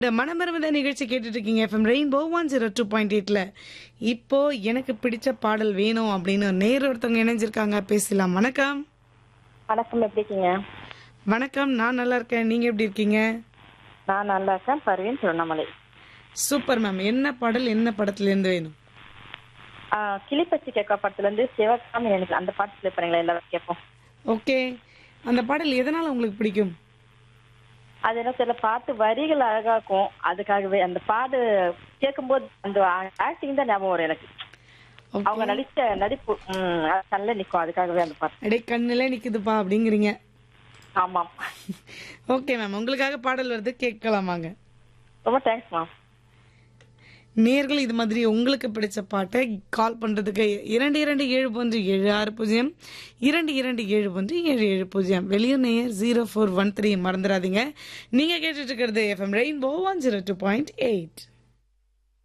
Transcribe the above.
இந்த மனமருமத நிகழ்ச்சி கேட்டுட்டு இருக்கீங்க FM Rainbow one zero two point எயிட்ல இப்போ எனக்கு பிடிச்ச பாடல் வேணும் அப்படின்னு நேர் ஒருத்தவங்க இணைஞ்சிருக்காங்க பேசலாம் வணக்கம் வணக்கம் எப்படி இருக்கீங்க வணக்கம் நான் நல்லா இருக்கேன் நீங்க எப்படி இருக்கீங்க நான் நல்லா இருக்கேன் பர்வீன் திருவண்ணாமலை சூப்பர் மேம் என்ன பாடல் என்ன படத்துல இருந்து வேணும் ஆஹ் கிளிப்பச்சி கேட்க படத்துல இருந்து சிவகாமி எனக்கு அந்த பாட்டு ப்ளே பண்ணுங்களேன் எல்லாரும் கேட்போம் ஓகே அந்த பாடல் எதனால உங்களுக்கு பிடிக்கும் அது என்ன தெரியல பாட்டு வரிகள் அழகா இருக்கும் அதுக்காகவே அந்த பாடு கேட்கும்போது அந்த ஆக்டிங் தான் ஞாபகம் வரும் எனக்கு Okay. அவங்க நடிச்ச நடிப்பு ம் அது கண்ணில் நிற்கும் அதுக்காகவே அந்த பாட்டு அடே கண்ணிலே நிக்குதுப்பா அப்படிங்கிறீங்க ஆமாம் ஓகே மேம் உங்களுக்காக பாடல் வருது கேட்கலாமாங்க ரொம்ப தேங்க்ஸ் மேம் நேர்கள் இது மாதிரி உங்களுக்கு பிடிச்ச பாட்டை கால் பண்றதுக்கு இரண்டு இரண்டு ஏழு ஒன்று ஏழு ஆறு பூஜ்ஜியம் இரண்டு இரண்டு ஏழு ஒன்று ஏழு ஏழு பூஜ்ஜியம் வெளியூர் நேயர் ஜீரோ ஃபோர் ஒன் த்ரீ மறந்துடாதீங்க நீங்க கேட்டுட்டு இருக்கிறது FM Rainbow one zero two point eight